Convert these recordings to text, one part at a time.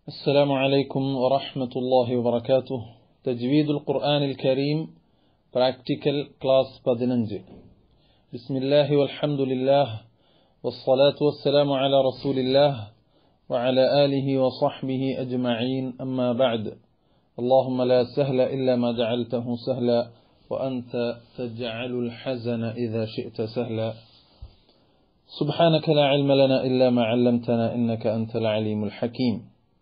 السلام عليكم ورحمة الله وبركاته تجويد القرآن الكريم Practical Class 15 بسم الله والحمد لله والصلاة والسلام على رسول الله وعلى آله وصحبه أجمعين أما بعد اللهم لا سهل إلا ما جعلته سهلا وأنت تجعل الحزن إذا شئت سهلا سبحانك لا علم لنا إلا ما علمتنا إنك أنت العليم الحكيم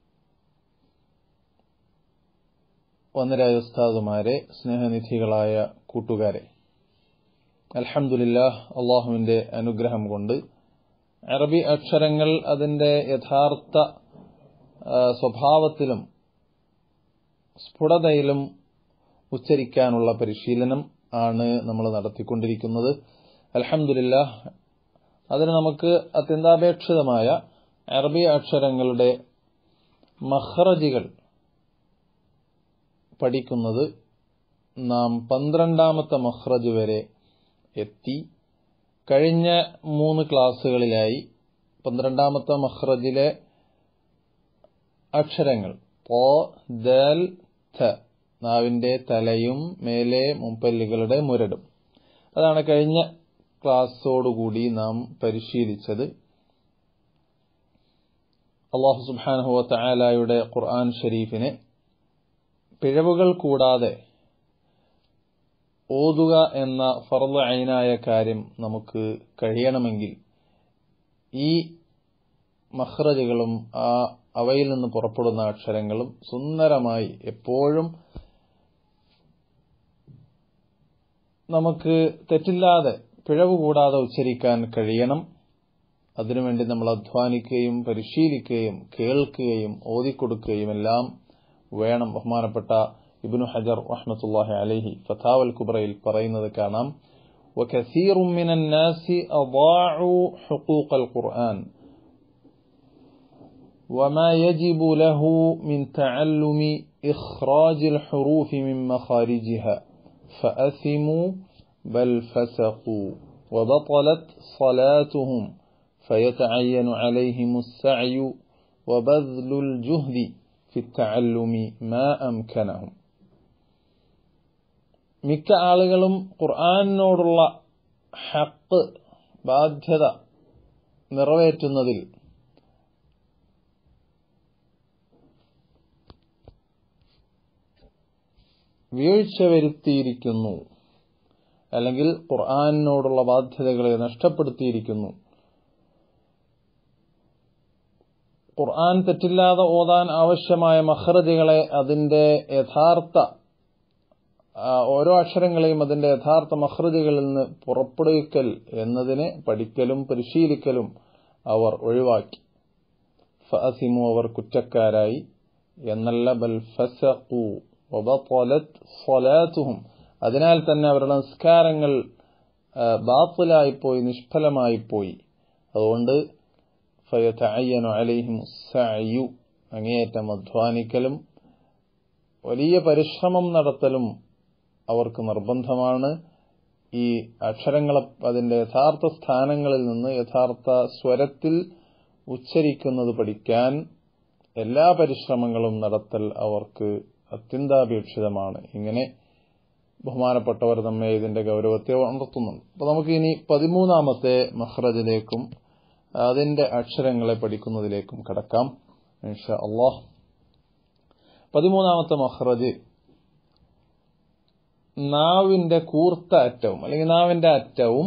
വന്നരായ ഉസ്താദുമാരെ സ്നേഹനിധികളായ കൂട്ടുകാരെ അൽഹംദുലില്ലാഹ് അള്ളാഹുവിന്റെ അനുഗ്രഹം കൊണ്ട് അറബി അക്ഷരങ്ങൾ അതിന്റെ യഥാർത്ഥ ആ, സ്വഭാവത്തിലും സ്ഫുടതയിലും ഉച്ചരിക്കാനുള്ള പരിശീലനം ആണ് നമ്മൾ നടത്തിക്കൊണ്ടിരിക്കുന്നത് അൽഹംദുലില്ലാഹ് അതിന് നമുക്ക് അത്യന്താപേക്ഷിതമായ അറബി അക്ഷരങ്ങളുടെ മഹ്റജികൾ പഠിക്കുന്നത് നാം പന്ത്രണ്ടാമത്തെ മഹ്റജ് വരെ എത്തി കഴിഞ്ഞ മൂന്ന് ക്ലാസ്സുകളിലായി പന്ത്രണ്ടാമത്തെ മഹ്റജിലെ അക്ഷരങ്ങൾ പോ ദൽ ഥ നാവിന്റെ തലയും മേലെ മുമ്പല്ലുകളുടെ മുരടും അതാണ് കഴിഞ്ഞ ക്ലാസ്സോടുകൂടി നാം പരിശീലിച്ചത് അള്ളാഹു സുബാനഹുവ തആലായുടെ ഖുർആൻ ഷരീഫിനെ പിഴവുകൾ കൂടാതെ ഓതുക എന്ന ഫർദ് ഐനായ കാര്യം നമുക്ക് കഴിയണമെങ്കിൽ ഈ മഹ്റജുകളും ആ അവയിൽ നിന്ന് പുറപ്പെടുന്ന അക്ഷരങ്ങളും സുന്ദരമായി എപ്പോഴും നമുക്ക് തെറ്റില്ലാതെ പിഴവ് കൂടാതെ ഉച്ചരിക്കാൻ കഴിയണം അതിനുവേണ്ടി നമ്മൾ അധ്വാനിക്കുകയും പരിശീലിക്കുകയും കേൾക്കുകയും ഓതിക്കൊടുക്കുകയും എല്ലാം വേണം ബഹുമാനപ്പെട്ട ഇബ്നു ഹജർ റഹ്മത്തുള്ളാഹി അലൈഹി ഫതാവൽ കുബ്രയിൽ പറയുന്നത് കാണാം وكثير من الناس أضاعوا حقوق القرآن وما يجب له من تعلم إخراج الحروف من مخارجها فأثموا بل فسقوا وبطلت صلاتهم فيتعين عليهم السعي وبذل الجهد في التعلم ما أمكنهم മിക്ക ആളുകളും ഖുർആാനിനോടുള്ള ഹക്ക് ബാധ്യത നിറവേറ്റുന്നതിൽ വീഴ്ച വരുത്തിയിരിക്കുന്നു അല്ലെങ്കിൽ ഖുർആാനിനോടുള്ള ബാധ്യതകളെ നഷ്ടപ്പെടുത്തിയിരിക്കുന്നു ഖുർആൻ തെറ്റില്ലാതെ ഓതാൻ ആവശ്യമായ മഹ്റജുകളെ അതിന്റെ യഥാർത്ഥ ആ, ഓരോ അക്ഷരങ്ങളെയും അതിന്റെ യഥാർത്ഥ മഹ്റജുകളിൽ നിന്ന് പുറപ്പെടുവിക്കൽ എന്നതിനെ പഠിക്കലും പരിശീലിക്കലും അവർ ഒഴിവാക്കി ഫഅസിമു അവർ കുറ്റക്കാരായി എന്നല്ല ബൽ ഫസഖു വബطلت സ്വലാത്തുഹും അതിനാൽ തന്നെ അവരുടെ നിസ്കാരങ്ങൾ ആ, ബാത്തിലായിപ്പോയി നിഷ്ഫലമായിപ്പോയി അതുകൊണ്ട് ഫയതഅയ്യനു അലൈഹിം സഅയു അങ്ങേയറ്റം അധ്വാനിക്കലും വലിയ പരിശ്രമം നടത്തലും അവർക്ക് നിർബന്ധമാണ് ഈ അക്ഷരങ്ങളെ അതിന്റെ യഥാർത്ഥ സ്ഥാനങ്ങളിൽ നിന്ന് യഥാർത്ഥ സ്വരത്തിൽ ഉച്ചരിക്കുന്നത് പഠിക്കാൻ എല്ലാ പരിശ്രമങ്ങളും നടത്തൽ അവർക്ക് അത്യന്താപേക്ഷിതമാണ് ഇങ്ങനെ ബഹുമാനപ്പെട്ടവർ നമ്മെ ഇതിന്റെ ഗൗരവത്തെ ഉണർത്തുന്നുണ്ട് അപ്പൊ നമുക്ക് ഇനി പതിമൂന്നാമത്തെ മഹ്റജിലേക്കും അതിന്റെ അക്ഷരങ്ങളെ പഠിക്കുന്നതിലേക്കും കടക്കാം ഇൻഷാ അള്ളാഹ് പതിമൂന്നാമത്തെ മഹ്റജ് നാവിന്റെ കൂർത്ത അറ്റവും അല്ലെങ്കിൽ നാവിന്റെ അറ്റവും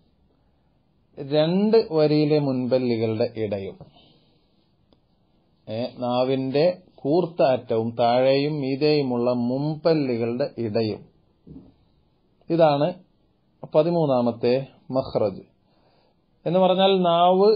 രണ്ട് വരിയിലെ മുൻപല്ലുകളുടെ ഇടയും ഏ, നാവിന്റെ കൂർത്ത അറ്റവും താഴെയും മീതെയുമുള്ള മുമ്പല്ലുകളുടെ ഇടയും ഇതാണ് പതിമൂന്നാമത്തെ മഹ്റജ് എന്ന് പറഞ്ഞാൽ നാവ്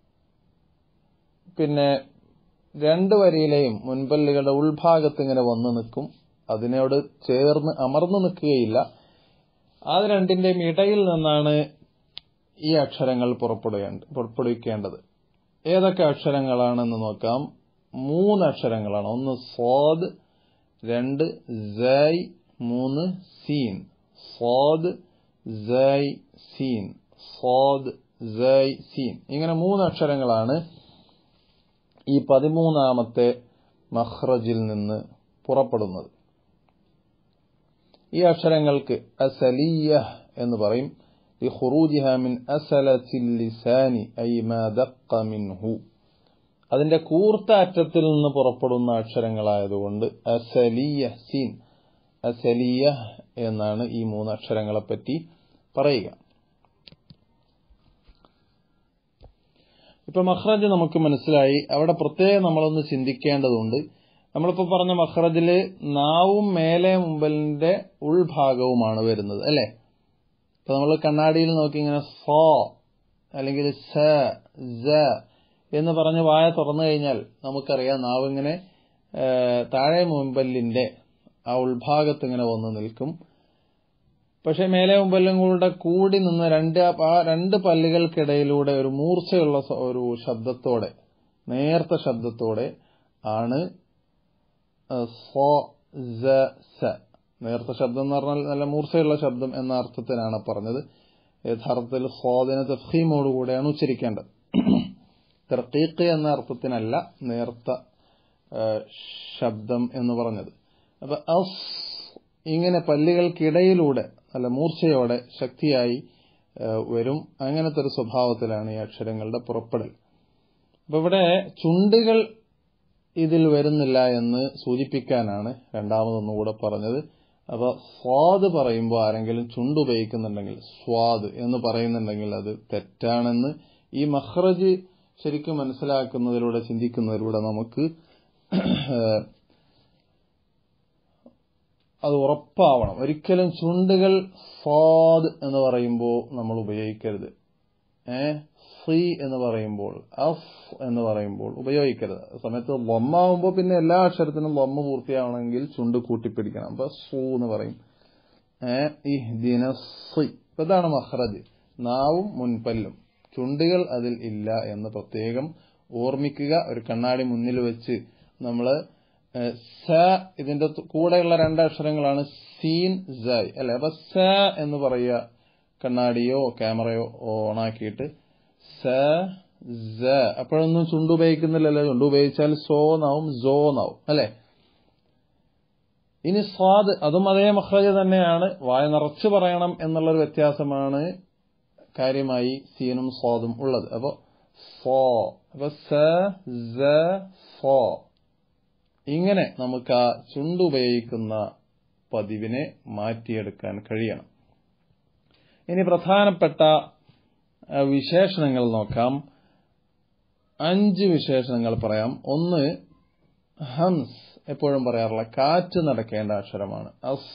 പിന്നെ രണ്ട് വരിയിലെയും മുൻപല്ലുകളുടെ ഉൾഭാഗത്ത് ഇങ്ങനെ വന്നു നിൽക്കും അതിനോട് ചേർന്ന് അമർന്നു നിൽക്കുകയില്ല അത് രണ്ടിന്റെയും ഇടയിൽ നിന്നാണ് ഈ അക്ഷരങ്ങൾ പുറപ്പെടുകേണ്ട പുറപ്പെടുവിക്കേണ്ടത് ഏതൊക്കെ അക്ഷരങ്ങളാണെന്ന് നോക്കാം മൂന്ന് അക്ഷരങ്ങളാണ് ഒന്ന് സ്വാദ് രണ്ട് സൈ മൂന്ന് സീൻ സ്വാദ് സൈ സീൻ സ്വാദ് സൈ സീൻ ഇങ്ങനെ മൂന്ന് അക്ഷരങ്ങളാണ് ഈ പതിമൂന്നാമത്തെ മഖ്റജിൽ നിന്ന് പുറപ്പെടുന്നത് ഈ അക്ഷരങ്ങൾക്ക് അസലിയ എന്ന് പറയും لخروجها من أسلة اللسان أي ما دق منه അതിന്റെ കൂർത്ത അറ്റത്തിൽ നിന്ന് പുറപ്പെടുന്ന അക്ഷരങ്ങളായതുകൊണ്ട് അസലിയ സീൻ അസലിയ എന്നാണ് ഈ മൂന്ന് അക്ഷരങ്ങളെ പറ്റി പറയുക ഇപ്പൊ മഹ്റജ് നമുക്ക് മനസ്സിലായി അവിടെ പ്രത്യേകം നമ്മളൊന്ന് ചിന്തിക്കേണ്ടതുണ്ട് നമ്മളിപ്പോ പറഞ്ഞ മഹ്റജില് നാവും മേലെ മുമ്പലിന്റെ ഉൾഭാഗവുമാണ് വരുന്നത് അല്ലെ ഇപ്പൊ നമ്മൾ കണ്ണാടിയിൽ നോക്കി ഇങ്ങനെ സോ അല്ലെങ്കിൽ സ ജ എന്ന് പറഞ്ഞ് വായ തുറന്നു കഴിഞ്ഞാൽ നമുക്കറിയാം നാവ് ഇങ്ങനെ താഴെ മുമ്പല്ലിന്റെ ആ ഉൾഭാഗത്ത് ഇങ്ങനെ വന്ന് നിൽക്കും പക്ഷെ മേലെ മുമ്പല്ലും കൂടെ കൂടി നിന്ന് രണ്ട് ആ രണ്ട് പല്ലുകൾക്കിടയിലൂടെ ഒരു മൂർച്ചയുള്ള ഒരു ശബ്ദത്തോടെ നേർത്ത ശബ്ദത്തോടെ ആണ് സോ സ സ നേർത്ത ശബ്ദം എന്ന് പറഞ്ഞാൽ നല്ല മൂർച്ചയുള്ള ശബ്ദം എന്ന അർത്ഥത്തിനാണ് പറഞ്ഞത് യഥാർത്ഥത്തിൽ സ്വാദിന തഫീമോടുകൂടെയാണ് ഉച്ചരിക്കേണ്ടത് തെർക്കീക്ക് എന്ന അർത്ഥത്തിനല്ല നേർത്ത ശബ്ദം എന്ന് പറഞ്ഞത് അപ്പൊ അസ് ഇങ്ങനെ പല്ലുകൾക്കിടയിലൂടെ നല്ല മൂർച്ചയോടെ ശക്തിയായി വരും അങ്ങനത്തെ ഒരു സ്വഭാവത്തിലാണ് ഈ അക്ഷരങ്ങളുടെ പുറപ്പെടൽ അപ്പൊ ഇവിടെ ചുണ്ടുകൾ ഇതിൽ വരുന്നില്ല എന്ന് സൂചിപ്പിക്കാനാണ് രണ്ടാമതൊന്നുകൂടെ പറഞ്ഞത് അപ്പൊ സ്വാദ് പറയുമ്പോൾ ആരെങ്കിലും ചുണ്ടുപയോഗിക്കുന്നുണ്ടെങ്കിൽ സ്വാദ് എന്ന് പറയുന്നുണ്ടെങ്കിൽ അത് തെറ്റാണെന്ന് ഈ മഹ്റജ് ശരിക്കും മനസ്സിലാക്കുന്നതിലൂടെ ചിന്തിക്കുന്നതിലൂടെ നമുക്ക് അത് ഉറപ്പാവണം ഒരിക്കലും ചുണ്ടുകൾ സ്വാദ് എന്ന് പറയുമ്പോൾ നമ്മൾ ഉപയോഗിക്കരുത് ഏ സി എന്ന് പറയുമ്പോൾ അഫ് എന്ന് പറയുമ്പോൾ ഉപയോഗിക്കരുത് സമയത്ത് ലൊമ്മാവുമ്പോൾ പിന്നെ എല്ലാ അക്ഷരത്തിനും ലൊമ്മ പൂർത്തിയാവണമെങ്കിൽ ചുണ്ട് കൂട്ടിപ്പിടിക്കണം അപ്പൊ സു എന്ന് പറയും ഏ ഈ ദിനസി ഇതാണ് മഹ്റജ് നാവും മുൻപല്ലും ചുണ്ടുകൾ അതിൽ ഇല്ല എന്ന് പ്രത്യേകം ഓർമ്മിക്കുക ഒരു കണ്ണാടി മുന്നിൽ വെച്ച് നമ്മള് സ ഇതിന്റെ കൂടെയുള്ള രണ്ട് അക്ഷരങ്ങളാണ് സീൻ സായ് അല്ലെ അപ്പൊ സ എന്ന് പറയുക കണ്ണാടിയോ ക്യാമറയോ ഓണാക്കിയിട്ട് സ സ അപ്പോഴൊന്നും ചുണ്ട് ഉപയോഗിക്കുന്നില്ലല്ലോ ചുണ്ട് ഉപയോഗിച്ചാൽ സോ നാവും സോ നാവും അല്ലെ ഇനി സ്വാദ് അതും അതേ മഹ്റജ് തന്നെയാണ് വായ നിറച്ച് പറയണം എന്നുള്ളൊരു വ്യത്യാസമാണ് കാര്യമായി സീനും സ്വാദും ഉള്ളത് അപ്പോ ഫോ അപ്പൊ സ സ ഫോ ഇങ്ങനെ നമുക്ക് ആ ചുണ്ടുപയോഗിക്കുന്ന പതിവിനെ മാറ്റിയെടുക്കാൻ കഴിയണം ഇനി പ്രധാനപ്പെട്ട വിശേഷണങ്ങൾ നോക്കാം അഞ്ച് വിശേഷണങ്ങൾ പറയാം ഒന്ന് ഹംസ് എപ്പോഴും പറയാറുള്ള കാറ്റ് നടക്കേണ്ട അക്ഷരമാണ് അസ്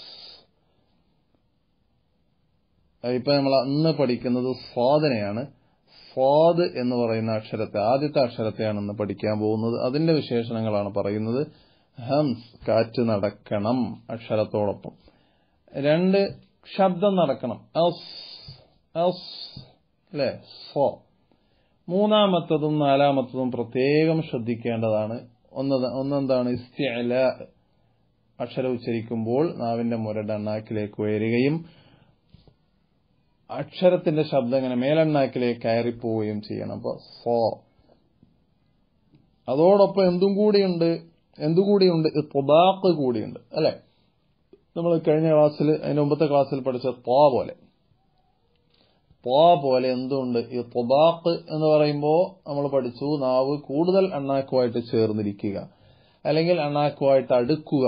ഇപ്പൊ നമ്മൾ അന്ന് പഠിക്കുന്നത് സ്വാദനയാണ് സ്വാദ് എന്ന് പറയുന്ന അക്ഷരത്തെ ആദ്യത്തെ അക്ഷരത്തെയാണ് ഇന്ന് പഠിക്കാൻ പോകുന്നത് അതിന്റെ വിശേഷണങ്ങളാണ് പറയുന്നത് ഹംസ് കാറ്റ് നടക്കണം അക്ഷരത്തോടൊപ്പം രണ്ട് ശബ്ദം നടക്കണം അസ് അസ് അല്ലെ സോ മൂന്നാമത്തതും നാലാമത്തതും പ്രത്യേകം ശ്രദ്ധിക്കേണ്ടതാണ് ഒന്ന് ഒന്നെന്താണ് ഇസ്തിഅല അക്ഷരം ഉച്ചരിക്കുമ്പോൾ നാവിന്റെ മുരട് അണ്ണാക്കിലേക്ക് ഉയരുകയും അക്ഷരത്തിന്റെ ശബ്ദം ഇങ്ങനെ മേലെണ്ണാക്കിലേക്ക് കയറിപ്പോവുകയും ചെയ്യണം അപ്പൊ സോ അതോടൊപ്പം എന്തും കൂടിയുണ്ട് എന്തുകൂടിയുണ്ട് തൊബാക്ക് കൂടിയുണ്ട് അല്ലെ നമ്മൾ കഴിഞ്ഞ ക്ലാസ്സിൽ അതിന് മുമ്പത്തെ ക്ലാസ്സിൽ പഠിച്ച ത്വാ പോലെ ത്വാ പോലെ എന്തുണ്ട് ഈ തൊബാക്ക് എന്ന് പറയുമ്പോൾ നമ്മൾ പഠിച്ചു നാവ് കൂടുതൽ അണ്ണാക്കുമായിട്ട് ചേർന്നിരിക്കുക അല്ലെങ്കിൽ അണ്ണാക്കുമായിട്ട് അടുക്കുക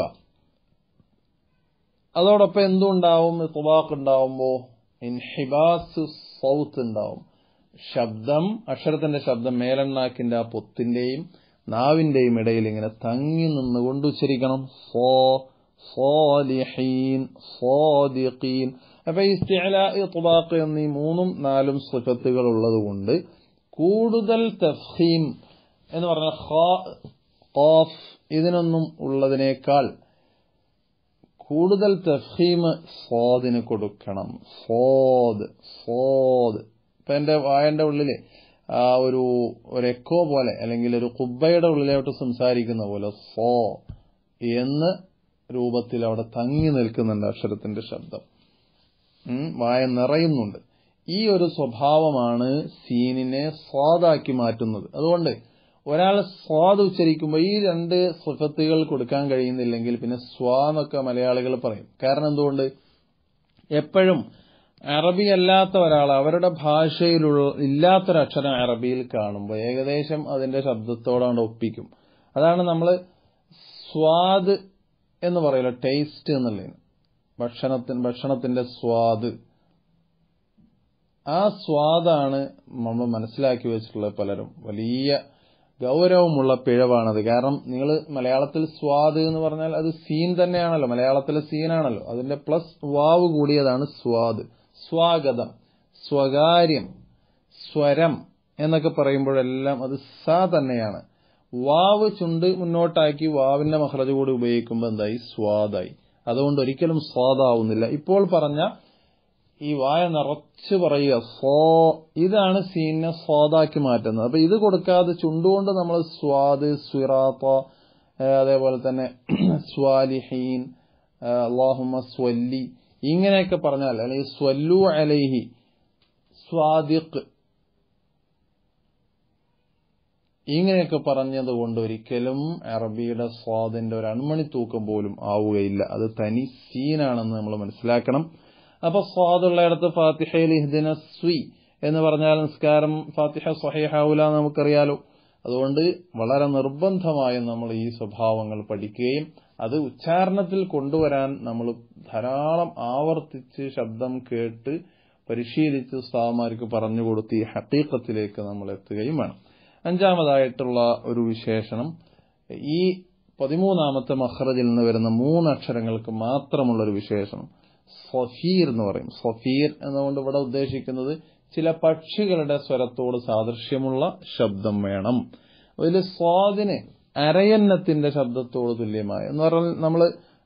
അതോടൊപ്പം എന്തുണ്ടാവും തൊബാക്ക് ഉണ്ടാവുമ്പോ ഇൻഹിബാസ് സൗത്ത് ഉണ്ടാവും ശബ്ദം അക്ഷരത്തിന്റെ ശബ്ദം മേലെണ്ണാക്കിന്റെ ആ പൊത്തിന്റെയും നാവിന്റെയും ഇടയിൽ ഇങ്ങനെ തങ്ങി നിന്നുകൊണ്ട് ഉച്ചരിക്കണം സോ സോലിഹീൻ സോദിഖീൻ അപ്പൊ ഈ തുബാക്ക് എന്നീ മൂന്നും നാലും സിഫത്തുകൾ ഉള്ളതുകൊണ്ട് കൂടുതൽ തഫീം എന്ന് പറഞ്ഞ ഖാഫ് ഇതിനൊന്നും ഉള്ളതിനേക്കാൾ കൂടുതൽ തഫീമ് സ്വാദിന് കൊടുക്കണം സ്വാദ് സ്വാദ് ഇപ്പൊ എന്റെ വായന്റെ ഉള്ളില് ആ ഒരു ഒരു എക്കോ പോലെ അല്ലെങ്കിൽ ഒരു കുബ്ബയുടെ ഉള്ളിലോട്ട് സംസാരിക്കുന്ന പോലെ സോ എന്ന് രൂപത്തിൽ അവിടെ തങ്ങി നിൽക്കുന്നുണ്ട് അക്ഷരത്തിന്റെ ശബ്ദം വായ നിറയുന്നുണ്ട് ഈ ഒരു സ്വഭാവമാണ് സീനിനെ സ്വാദാക്കി മാറ്റുന്നത് അതുകൊണ്ട് ഒരാൾ സ്വാദ് ഉച്ചരിക്കുമ്പോൾ ഈ രണ്ട് സുഫത്തുകൾ കൊടുക്കാൻ കഴിയുന്നില്ലെങ്കിൽ പിന്നെ സ്വാന്നൊക്കെ മലയാളികൾ പറയും കാരണം എന്തുകൊണ്ട് എപ്പോഴും അറബി അല്ലാത്ത ഒരാൾ അവരുടെ ഭാഷയിലുള്ള ഇല്ലാത്തൊരക്ഷരം അറബിയിൽ കാണുമ്പോൾ ഏകദേശം അതിന്റെ ശബ്ദത്തോടാണ് ഒപ്പിക്കും അതാണ് നമ്മൾ സ്വാദ് എന്ന് പറയല്ലോ ടേസ്റ്റ് എന്നുള്ളതിന് ഭക്ഷണത്തിന് ഭക്ഷണത്തിന്റെ സ്വാദ് ആ സ്വാദാണ് നമ്മൾ മനസ്സിലാക്കി വെച്ചിട്ടുള്ള പലരും വലിയ ഗൗരവമുള്ള പിഴവാണത് കാരണം നിങ്ങൾ മലയാളത്തിൽ സ്വാദ് എന്ന് പറഞ്ഞാൽ അത് സീൻ തന്നെയാണല്ലോ മലയാളത്തിലെ സീനാണല്ലോ അതിന്റെ പ്ലസ് വാവ് കൂടിയതാണ് സ്വാദ് സ്വാഗതം സ്വകാര്യം സ്വരം എന്നൊക്കെ പറയുമ്പോഴെല്ലാം അത് സ തന്നെയാണ് വാവ് ചുണ്ട് മുന്നോട്ടാക്കി വാവിന്റെ മഹ്റജ് കൂടി ഉപയോഗിക്കുമ്പോൾ എന്തായി സ്വാദായി അതുകൊണ്ട് ഒരിക്കലും സ്വാദാവുന്നില്ല ഇപ്പോൾ പറഞ്ഞ ഈ വായ നിറച്ച് പറയുക സോ ഇതാണ് സീനിനെ സ്വാദാക്കി മാറ്റുന്നത് അപ്പൊ ഇത് കൊടുക്കാതെ ചുണ്ടുകൊണ്ട് നമ്മൾ സ്വാദ് സ്വിറാത്ത അതേപോലെ തന്നെ സ്വാലിഹീൻ അള്ളാഹുമ സ്വല്ലി ഇങ്ങനെയൊക്കെ പറഞ്ഞാൽ അല്ലെങ്കിൽ സ്വല്ലു അലൈഹി സ്വാദിഖ് ഇങ്ങനെയൊക്കെ പറഞ്ഞത് കൊണ്ട് ഒരിക്കലും അറബിയുടെ സ്വാദിന്റെ ഒരു അൺമണി തൂക്കം പോലും ആവുകയില്ല അത് തനി സീനാണെന്ന് നമ്മൾ മനസ്സിലാക്കണം അപ്പൊ സ്വാദുള്ളയിടത്ത് ഫാത്തിഹയിൽ ഇഹ്ദിന സ്വി എന്ന് പറഞ്ഞാൽ നിസ്കാരം ഫാത്തിഹ സ്വഹേഹാവൂല നമുക്കറിയാലോ അതുകൊണ്ട് വളരെ നിർബന്ധമായും നമ്മൾ ഈ സ്വഭാവങ്ങൾ പഠിക്കുകയും അത് ഉച്ചാരണത്തിൽ കൊണ്ടുവരാൻ നമ്മൾ ധാരാളം ആവർത്തിച്ച് ശബ്ദം കേട്ട് പരിശീലിച്ച് ഉസ്താവന്മാർക്ക് പറഞ്ഞു കൊടുത്ത് ഈ ഹക്കീക്കത്തിലേക്ക് നമ്മൾ എത്തുകയും വേണം അഞ്ചാമതായിട്ടുള്ള ഒരു വിശേഷണം ഈ പതിമൂന്നാമത്തെ മഹ്റജിൽ നിന്ന് വരുന്ന മൂന്ന് അക്ഷരങ്ങൾക്ക് മാത്രമുള്ള ഒരു വിശേഷണം സഫീർ എന്ന് പറയും സഫീർ എന്നുകൊണ്ട് ഇവിടെ ഉദ്ദേശിക്കുന്നത് ചില പക്ഷികളുടെ സ്വരത്തോട് സാദൃശ്യമുള്ള ശബ്ദം വേണം അതിൽ സ്വാദിന് അരയന്നത്തിന്റെ ശബ്ദത്തോട് തുല്യമായ എന്ന് പറഞ്ഞാൽ നമ്മൾ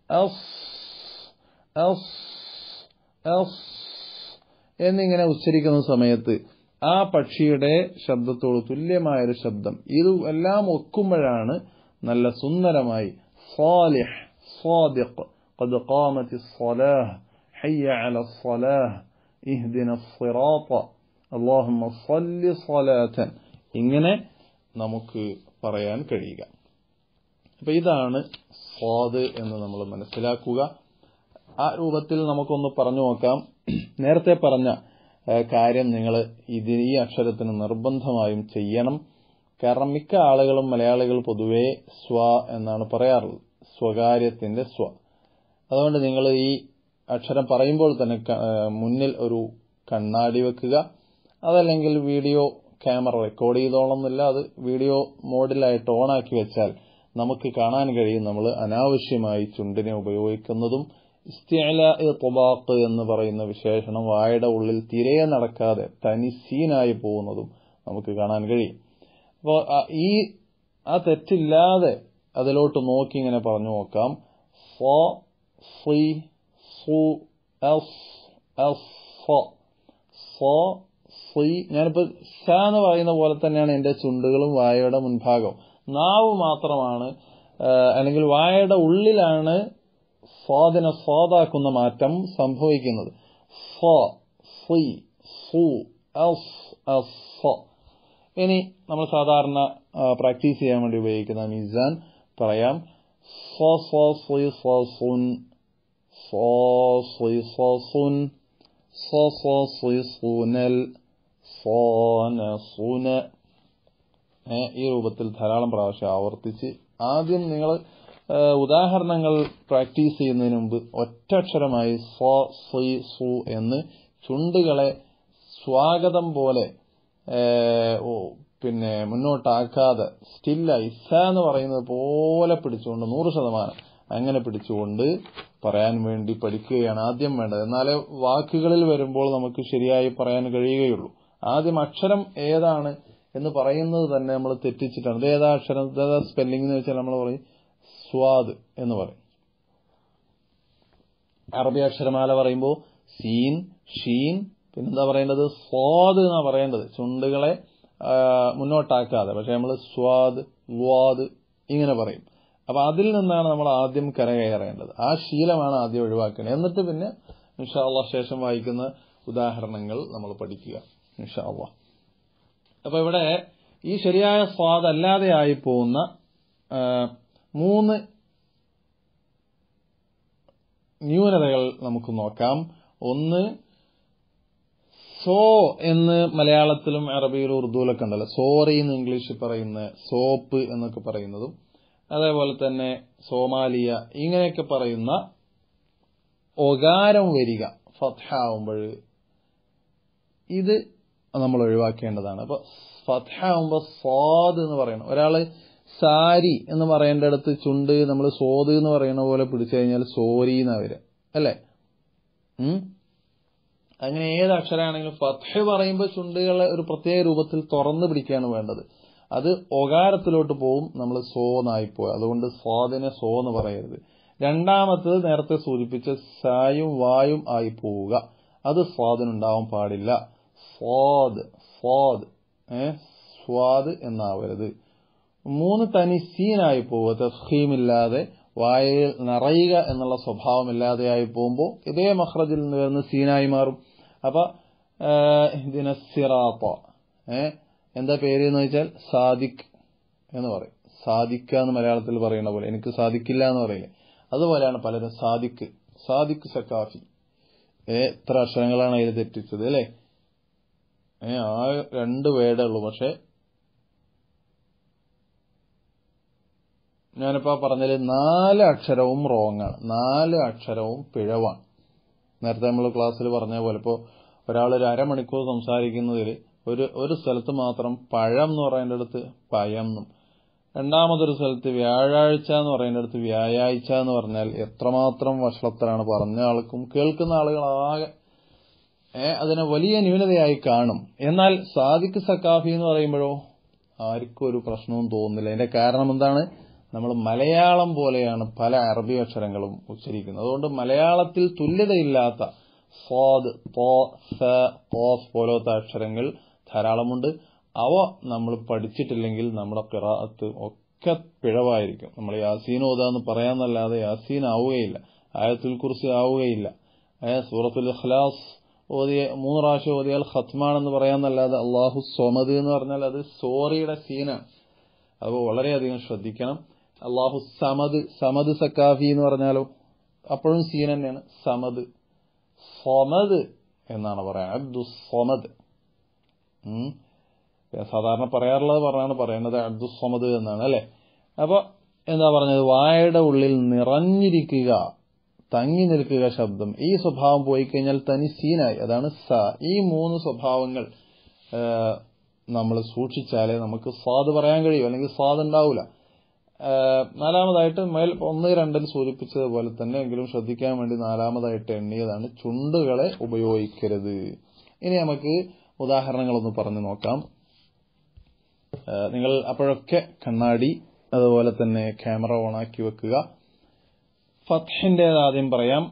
എന്നിങ്ങനെ ഉച്ചരിക്കുന്ന സമയത്ത് ആ പക്ഷിയുടെ ശബ്ദത്തോട് തുല്യമായ ഒരു ശബ്ദം ഇത് എല്ലാം ഒക്കുമ്പോഴാണ് നല്ല സുന്ദരമായി صالح صادق قد قامت الصلاة حي على الصلاة اهدنا الصراط اللهم صل صلاة ഇങ്ങനെ നമുക്ക് പറയാൻ കഴിയുക അപ്പൊ ഇതാണ് സ്വാദ് എന്ന് നമ്മൾ മനസ്സിലാക്കുക ആ രൂപത്തിൽ നമുക്കൊന്ന് പറഞ്ഞു നോക്കാം നേരത്തെ പറഞ്ഞ കാര്യം നിങ്ങൾ ഇതിന് ഈ അക്ഷരത്തിന് നിർബന്ധമായും ചെയ്യണം കാരണം മിക്ക ആളുകളും മലയാളികൾ പൊതുവെ സ്വ എന്നാണ് പറയാറുള്ളത് സ്വകാര്യത്തിന്റെ സ്വ അതുകൊണ്ട് നിങ്ങൾ ഈ അക്ഷരം പറയുമ്പോൾ തന്നെ മുന്നിൽ ഒരു കണ്ണാടി വെക്കുക അതല്ലെങ്കിൽ വീഡിയോ ക്യാമറ റെക്കോർഡ് ചെയ്തോളന്നില്ല അത് വീഡിയോ മോഡിലായിട്ട് ഓണാക്കി വെച്ചാൽ നമുക്ക് കാണാൻ കഴിയും നമ്മൾ അനാവശ്യമായി ചുണ്ടിനെ ഉപയോഗിക്കുന്നതും തൊബാക്ക് എന്ന് പറയുന്ന വിശേഷണം വായുടെ ഉള്ളിൽ തിരയെ നടക്കാതെ തനിസീനായി പോകുന്നതും നമുക്ക് കാണാൻ കഴിയും അപ്പോൾ ഈ ആ തെറ്റില്ലാതെ അതിലോട്ട് നോക്കി ഇങ്ങനെ പറഞ്ഞു നോക്കാം ഫ സി സു എസ് എസ് ഫ സ സി ഞാനിപ്പോ ഷ എന്ന് പറയുന്ന പോലെ തന്നെയാണ് എന്റെ ചുണ്ടുകളും വായയുടെ മുൻഭാഗവും നാവ് മാത്രമാണ് അല്ലെങ്കിൽ വായയുടെ ഉള്ളിലാണ് സ്വാദിനെ സ്വാദാക്കുന്ന മാറ്റം സംഭവിക്കുന്നത് ഫ സി സു എസ് എസ് ഫ ഇനി നമ്മൾ സാധാരണ പ്രാക്ടീസ് ചെയ്യാൻ വേണ്ടി ഉപയോഗിക്കുന്ന മീസാൻ പറയാം സ സ സി സ സുൻ സ സി സ സുൻ സ സ സി സുനൽ സോന സുന ഈ രൂപത്തിൽ ധാരാളം പ്രാവശ്യം ആവർത്തിച്ച് ആദ്യം നിങ്ങൾ ഉദാഹരണങ്ങൾ പ്രാക്ടീസ് ചെയ്യുന്നതിന് മുമ്പ് ഒറ്റക്ഷരമായി സോ സി സു എന്ന് ചുണ്ടുകളെ സ്വാഗതം പോലെ പിന്നെ മുന്നോട്ടാക്കാതെ സ്റ്റില്ലായി ഇസ എന്ന് പറയുന്നത് പോലെ പിടിച്ചുകൊണ്ട് നൂറ് ശതമാനം അങ്ങനെ പിടിച്ചുകൊണ്ട് പറയാൻ വേണ്ടി പഠിക്കുകയാണ് ആദ്യം വേണ്ടത് എന്നാലേ വാക്കുകളിൽ വരുമ്പോൾ നമുക്ക് ശരിയായി പറയാൻ കഴിയുകയുള്ളൂ ആദ്യം അക്ഷരം ഏതാണ് എന്ന് പറയുന്നത് തന്നെ നമ്മൾ തെറ്റിച്ചിട്ടാണ് ഇത് ഏതാ അക്ഷരം ഏതാ സ്പെല്ലിംഗ് എന്ന് വെച്ചാൽ നമ്മൾ പറയും സ്വാദ് എന്ന് പറയും അറബി അക്ഷരമാല പറയുമ്പോൾ സീൻ ഷീൻ പിന്നെന്താ പറയേണ്ടത് സ്വാദ് എന്നാ പറയേണ്ടത് ചുണ്ടുകളെ മുന്നോട്ടാക്കാതെ പക്ഷെ നമ്മൾ സ്വാദ് വാദ് ഇങ്ങനെ പറയും അപ്പൊ അതിൽ നിന്നാണ് നമ്മൾ ആദ്യം കരകയറേണ്ടത് ആ ശീലമാണ് ആദ്യം ഒഴിവാക്കേണ്ടത് എന്നിട്ട് പിന്നെ ഇൻഷാള്ള ശേഷം വായിക്കുന്ന ഉദാഹരണങ്ങൾ നമ്മൾ പഠിക്കുക ഇൻഷാള്ള അപ്പൊ ഇവിടെ ഈ ശരിയായ സ്വാദ് അല്ലാതെ ആയി പോകുന്ന ആ, മൂന്ന് ന്യൂനതകൾ നമുക്ക് നോക്കാം ഒന്ന് സോ എന്ന് മലയാളത്തിലും അറബിയിലും ഉറുദുവിലൊക്കെ ഉണ്ടല്ലോ സോറി എന്ന് ഇംഗ്ലീഷിൽ പറയുന്ന സോപ്പ് എന്നൊക്കെ പറയുന്നതും അതേപോലെ തന്നെ സോമാലിയ ഇങ്ങനെയൊക്കെ പറയുന്ന ഒകാരം വരിക ഫത്ഹ ആവുമ്പോൾ ഇത് നമ്മൾ ഒഴിവാക്കേണ്ടതാണ് അപ്പൊ ഫത്ഹ ആവുമ്പോൾ സ്വാദ് എന്ന് പറയണം ഒരാള് സാരി എന്ന് പറയേണ്ടടുത്ത് ചുണ്ട് നമ്മൾ സോദ് എന്ന് പറയുന്ന പോലെ പിടിച്ചു കഴിഞ്ഞാൽ സോരി എന്നാ വരിക അല്ലേ ഉം അങ്ങനെ ഏത് അക്ഷരമാണെങ്കിലും ഫത്ഹ പറയുമ്പോൾ ചുണ്ടുകളെ ഒരു പ്രത്യേക രൂപത്തിൽ തുറന്നു പിടിക്കുകയാണ് വേണ്ടത് അത് ഒകാരത്തിലോട്ട് പോവും നമ്മൾ സോ എന്നായിപ്പോയി അതുകൊണ്ട് സ്വാദിനെ സോ എന്ന് പറയരുത് രണ്ടാമത്തത് നേരത്തെ സൂചിപ്പിച്ച സായും വായും ആയി പോവുക അത് സ്വാദിനുണ്ടാവാൻ പാടില്ല സ്വാദ് സ്വാദ് ഏ സ്വാദ് എന്നാവരുത് മൂന്ന് തനി സീനായി പോവുക തഫീമില്ലാതെ വായയിൽ നിറയുക എന്നുള്ള സ്വഭാവമില്ലാതെയായി പോകുമ്പോൾ ഇതേ മഹ്റജിൽ നിന്ന് വരുന്ന സീനായി മാറും അപ്പൊ ഇതിനെ സിറാത്ത ഏ എന്താ പേര് എന്ന് വെച്ചാൽ സാദിഖ് എന്ന് പറയും സാദിക്ക എന്ന് മലയാളത്തിൽ പറയുന്ന പോലെ എനിക്ക് സാധിക്കില്ല എന്ന് പറയില്ലേ അതുപോലെയാണ് പലരും സാദിഖ് സാദിഖ് സക്കാഫി ഏ എത്ര അക്ഷരങ്ങളാണ് അതിൽ തെറ്റിച്ചത് അല്ലേ ഏ ആ രണ്ട് വേടേ ഉള്ളൂ പക്ഷെ ഞാനിപ്പോ പറഞ്ഞതിൽ നാല് അക്ഷരവും റോങ് ആണ് നാല് അക്ഷരവും പിഴവാണ് നേരത്തെ നമ്മൾ ക്ലാസ്സിൽ പറഞ്ഞ പോലെ ഇപ്പോൾ ഒരാൾ ഒരു അരമണിക്കൂർ സംസാരിക്കുന്നതിൽ ഒരു ഒരു സ്ഥലത്ത് മാത്രം പഴം എന്ന് പറയുന്നിടത്ത് പയം എന്നും രണ്ടാമതൊരു സ്ഥലത്ത് വ്യാഴാഴ്ച എന്ന് പറയുന്നിടത്ത് വ്യാഴാഴ്ച എന്ന് പറഞ്ഞാൽ എത്രമാത്രം വഷളത്തിലാണ് പറഞ്ഞ ആൾക്കും കേൾക്കുന്ന ആളുകൾ ആകെ ഏ അതിനെ വലിയ ന്യൂനതയായി കാണും എന്നാൽ സാദിഖ് സക്കാഫി എന്ന് പറയുമ്പോഴോ ആർക്കും ഒരു പ്രശ്നവും തോന്നുന്നില്ല അതിന്റെ കാരണം എന്താണ് നമ്മൾ മലയാളം പോലെയാണ് പല അറബി അക്ഷരങ്ങളും ഉച്ചരിക്കുന്നത് അതുകൊണ്ട് മലയാളത്തിൽ തുല്യതയില്ലാത്ത സ്വാദ് തോ സ തോസ് പോലത്തെ അക്ഷരങ്ങൾ ധാരാളമുണ്ട് അവ നമ്മൾ പഠിച്ചിട്ടില്ലെങ്കിൽ നമ്മുടെ കിറാഅത്ത് ഒക്കെ പിഴവായിരിക്കും നമ്മൾ യാസീൻ ഓതാന്ന് പറയാന്നല്ലാതെ യാസീൻ ആവുകയില്ല ആയത്തുൽ കുറിച്ച് ആവുകയില്ല ഏ സൂറത്തുൽ ഇഖ്ലാസ് ഓതിയ മൂന്ന് പ്രാവശ്യം ഓതിയാൽ ഖത്മാണെന്ന് പറയാന്നല്ലാതെ അള്ളാഹു സ്വമദ് എന്ന് പറഞ്ഞാൽ അത് സോറിയുടെ സീനാണ് അപ്പോൾ വളരെയധികം ശ്രദ്ധിക്കണം അള്ളാഹു സമദ് സമദ് സക്കാഫി എന്ന് പറഞ്ഞാലോ അപ്പോഴും സീൻ തന്നെയാണ് സമദ് സ്വമദ് എന്നാണ് പറയാൻ അബ്ദു സ്വമദ് ഉം. സാധാരണ പറയാറുള്ളത് പറഞ്ഞാണ് പറയുന്നത് അബ്ദു സ്വമദ് എന്നാണ് അല്ലെ അപ്പൊ എന്താ പറഞ്ഞത് വായയുടെ ഉള്ളിൽ നിറഞ്ഞിരിക്കുക തങ്ങി നിൽക്കുക ശബ്ദം ഈ സ്വഭാവം പോയി കഴിഞ്ഞാൽ തനി സീനായി അതാണ് സ ഈ മൂന്ന് സ്വഭാവങ്ങൾ നമ്മൾ സൂക്ഷിച്ചാലേ നമുക്ക് സ്വാദ് പറയാൻ കഴിയും അല്ലെങ്കിൽ സ്വാദ് ഉണ്ടാവില്ല നാലാമതായിട്ട് മേൽ ഒന്ന് രണ്ടിൽ സൂചിപ്പിച്ചതുപോലെ തന്നെ എങ്കിലും ശ്രദ്ധിക്കാൻ വേണ്ടി നാലാമതായിട്ട് എണ്ണിയതാണ് ചുണ്ടുകളെ ഉപയോഗിക്കരുത് ഇനി നമുക്ക് ഉദാഹരണങ്ങളൊന്ന് പറഞ്ഞു നോക്കാം ആ, നിങ്ങൾ അപ്പോഴൊക്കെ കണ്ണാടി അതുപോലെ തന്നെ ക്യാമറ ഓണാക്കി വെക്കുക ഫത്ഹിന്റേത് ആദ്യം പറയാം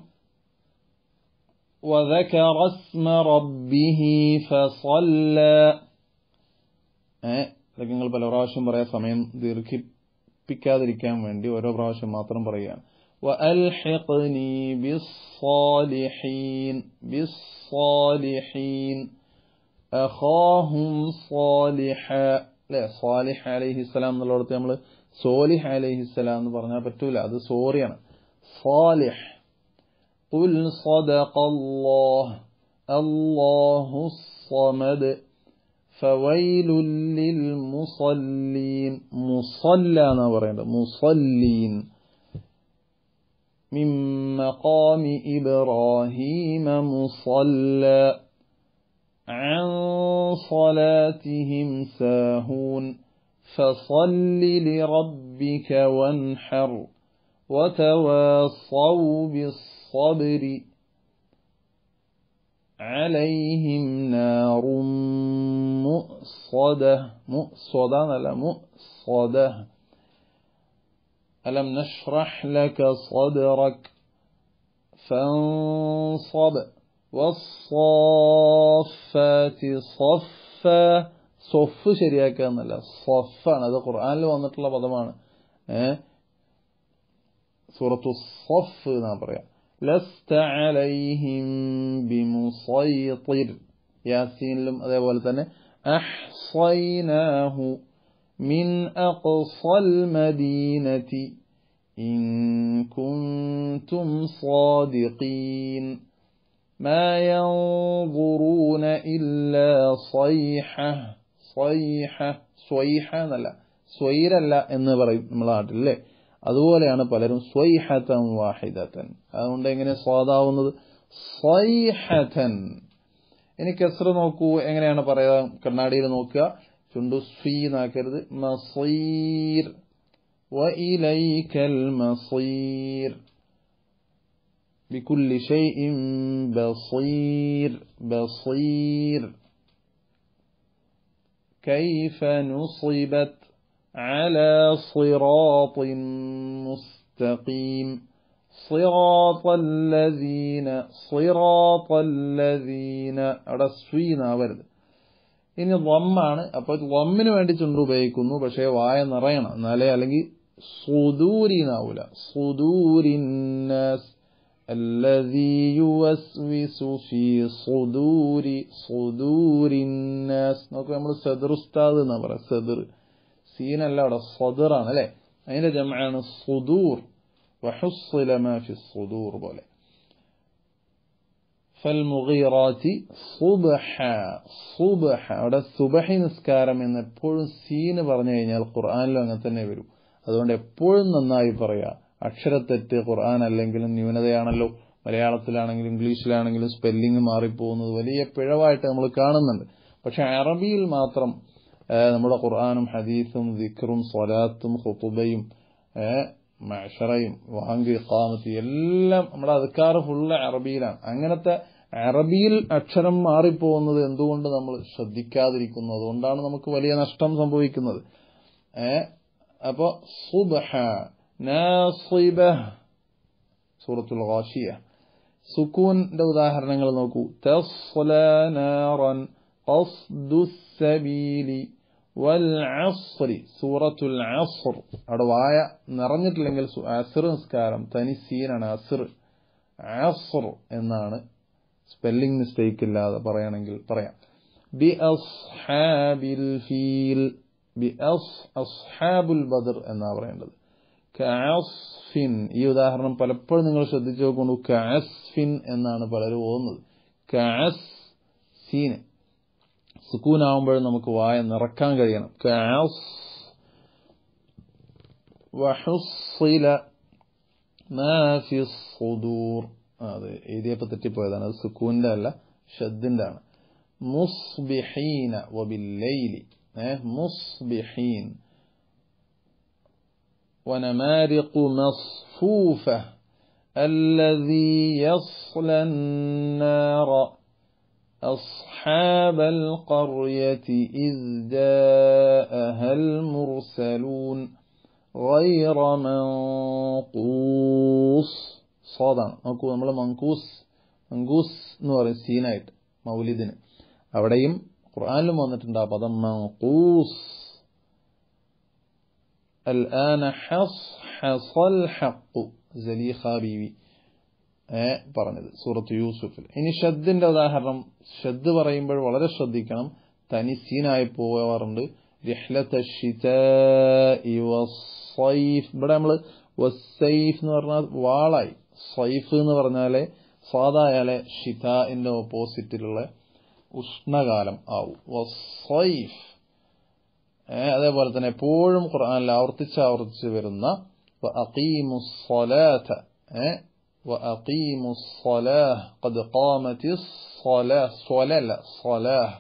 وذكر اسم ربه فصلى ഏ ഇതൊക്കെ നിങ്ങൾ പല പ്രാവശ്യം പറയാൻ സമയം ദീർഘിപ്പിക്കാതിരിക്കാൻ വേണ്ടി ഓരോ പ്രാവശ്യം മാത്രം പറയുകയാണ് وألحقني بالصالحين بالصالحين أخاهم صالحا അല്ലെ സ്വാലിഹ് അലൈഹിസ്സലാം എന്നുള്ളിടത്ത് നമ്മൾ സോലിഹ് അലൈഹിസ്സലാം എന്ന് പറഞ്ഞാൽ പറ്റൂല അത് സോറിയാണ് صالح قل صدق الله الله الصمد فويل للمصلين مصلى എന്നാ പറയേണ്ടത് മുസല്ലീൻ من مقام إبراهيم مصلى عن صلاتهم ساهون فصل لربك وانحر وتواصوا بالصبر عليهم نار مؤصدة مؤصدة لا مؤصدة ألم نشرح لك صدرك فانصب والصافات صفا സൊഫ് ശരിയാക്കുക എന്നല്ല സൊഫാണ് അത് ഖുർആാനിൽ വന്നിട്ടുള്ള പദമാണ് ഏഹ് സൂറത്തു സഫ് എന്നാ പറയാ ലസ്ത അലൈഹിം ബിമുസൈത്തിർ യാസീനിലും അതേപോലെ തന്നെ أحصيناه من أقصى المدينة إن كنتم صادقين ما ينظرون إلا صيحة صيحة സ്വൈഹ എന്നല്ല സ്വൈരല്ല എന്ന് പറയും നമ്മളെ നാട്ടിൽ അല്ലേ അതുപോലെയാണ് പലരും സ്വൈഹത്തൻ വാഹിദത്തൻ അതുകൊണ്ട് എങ്ങനെ സ്വാദാവുന്നത് സ്വൈഹത്തൻ ഇനി കെസ്ര നോക്കൂ എങ്ങനെയാണ് പറയാ കണ്ണാടിയിൽ നോക്കുക ചുണ്ടു സ്വീ നാക്കരുത് മസീർ وإليك المصير بكل شيء بصير بصير كيف نصبت على صراط مستقيم صراط الذين صراط الذين അവിടെ സ്വീനാവരുത് ഇനി വമ്മാണ് അപ്പൊ വമ്മിന് വേണ്ടി ചുണ്ട് ഉപയോഗിക്കുന്നു പക്ഷേ വായ നിറയണം എന്നാലേ അല്ലെങ്കിൽ സുദൂരിനാവൂല സുദൂരിന്നാസ് الذي يوسوس في صدور صدور الناس നോക്കൂ നമ്മൾ സദർ ഉസ്താദ് എന്നാ പറയാ സദർ സീനല്ല അവിടെ സദറാണ് അല്ലെ അതിന്റെ ജമാണ് സുദൂർ വഹുസ്സില മാ ഫി സുദൂർ പോലെ ഫൽമുഗീറാത്തി സുബഹ സുബഹ അവിടെ സുബഹി നിസ്കാരം എന്ന് എപ്പോഴും സീന് പറഞ്ഞു കഴിഞ്ഞാൽ ഖുർആാനിലും അങ്ങനെ തന്നെ വരും അതുകൊണ്ട് എപ്പോഴും നന്നായി പറയാ അക്ഷരത്തെറ്റ് ഖുർആൻ അല്ലെങ്കിലും ന്യൂനതയാണല്ലോ മലയാളത്തിലാണെങ്കിലും ഇംഗ്ലീഷിലാണെങ്കിലും സ്പെല്ലിംഗ് മാറിപ്പോകുന്നത് വലിയ പിഴവായിട്ട് നമ്മൾ കാണുന്നുണ്ട് പക്ഷെ അറബിയിൽ മാത്രം നമ്മുടെ ഖുർആാനും ഹദീസും ദിക്റും സ്വലാത്തും ഹുത്തുബയും മഷറയും വാങ്ക് ഇഖാമത്ത് എല്ലാം നമ്മുടെ അധികാറ് ഫുള്ള് അറബിയിലാണ് അങ്ങനത്തെ അറബിയിൽ അക്ഷരം മാറിപ്പോകുന്നത് എന്തുകൊണ്ട് നമ്മൾ ശ്രദ്ധിക്കാതിരിക്കുന്നു അതുകൊണ്ടാണ് നമുക്ക് വലിയ നഷ്ടം സംഭവിക്കുന്നത് ഏ അപ്പൊ സുബഹ നാസിബ സൂറത്തുൽ ഗാഷിയ സുക്കൂന്റെ ഉദാഹരണങ്ങൾ നോക്കൂ തസ്ല നാറൻ ഖസ്ദു സബീലി വൽ അസ്രി സൂറത്തുൽ അസ്ർ അവിടെ വായ നിറഞ്ഞിട്ടില്ലെങ്കിൽ അസ്ർ നിസ്കാരം തനി സീനാണ് അസ്ർ അസ്ർ എന്നാണ് സ്പെല്ലിംഗ് മിസ്റ്റേക്ക് ഇല്ലാതെ പറയണമെങ്കിൽ പറയാം ബി അസ്ഹാബിൽ ഫീൽ ബി അസ് അസ്ഹാബുൽ ബദർ എന്നാ പറയേണ്ടത് കാസ്ഫിൻ ഈ ഉദാഹരണം പലപ്പോഴും നിങ്ങൾ ശ്രദ്ധിച്ചു നോക്കുന്നു കാസ്ഫിൻ എന്നാണ് പലരും ഓതുന്നത് കാസ് സീന് സുക്കൂനാവുമ്പോഴും നമുക്ക് വായ നിറക്കാൻ കഴിയണം കാസ് വഹുസില സുദൂർ അത് എഴുതിയപ്പോ തെറ്റിപ്പോയതാണ് അത് സുക്കൂന്റെ അല്ല ഷദ്ദിന്റെ ആണ് മുസ്ബിഹീന വബില്ലൈലി മുസ്ബിഹീൻ ونمارق مصفوفة الذي يصلى النار أصحاب القرية إذ جاءها المرسلون غير منقوص صادان നോക്കൂ നമ്മൾ മങ്കൂസ് മങ്കൂസ് എന്ന് പറയും സീനായിട്ട് മൗലിദിന് അവിടെയും ഖുർആാനിലും വന്നിട്ടുണ്ട് ആ പദം മങ്കൂസ് الآن حص حصل حق സലീഖ ബീവി പറഞ്ഞത് സൂറത്ത് യൂസുഫിൽ ഇനി ഷദ്ദിന്റെ ഉദാഹരണം ഷദ് പറയുമ്പോൾ വളരെ ശ്രദ്ധിക്കണം തനി സീനായി പോകാറുണ്ട് സൈഫ് ഇവിടെ നമ്മള് വസൈഫ് എന്ന് പറഞ്ഞാൽ വാളായി സൈഫ് എന്ന് പറഞ്ഞാല് സാധായാലെ ഷിതാന്റെ ഓപ്പോസിറ്റിലുള്ള ഉഷ്ണകാലം ആവും വസൈഫ് അതേപോലെ തന്നെ എപ്പോഴും ഖുർആനിൽ ആവർത്തിച്ച് ആവർത്തിച്ച് വരുന്ന وأقيموا الصلاة قد قامت الصلاة صلاة لا صلاة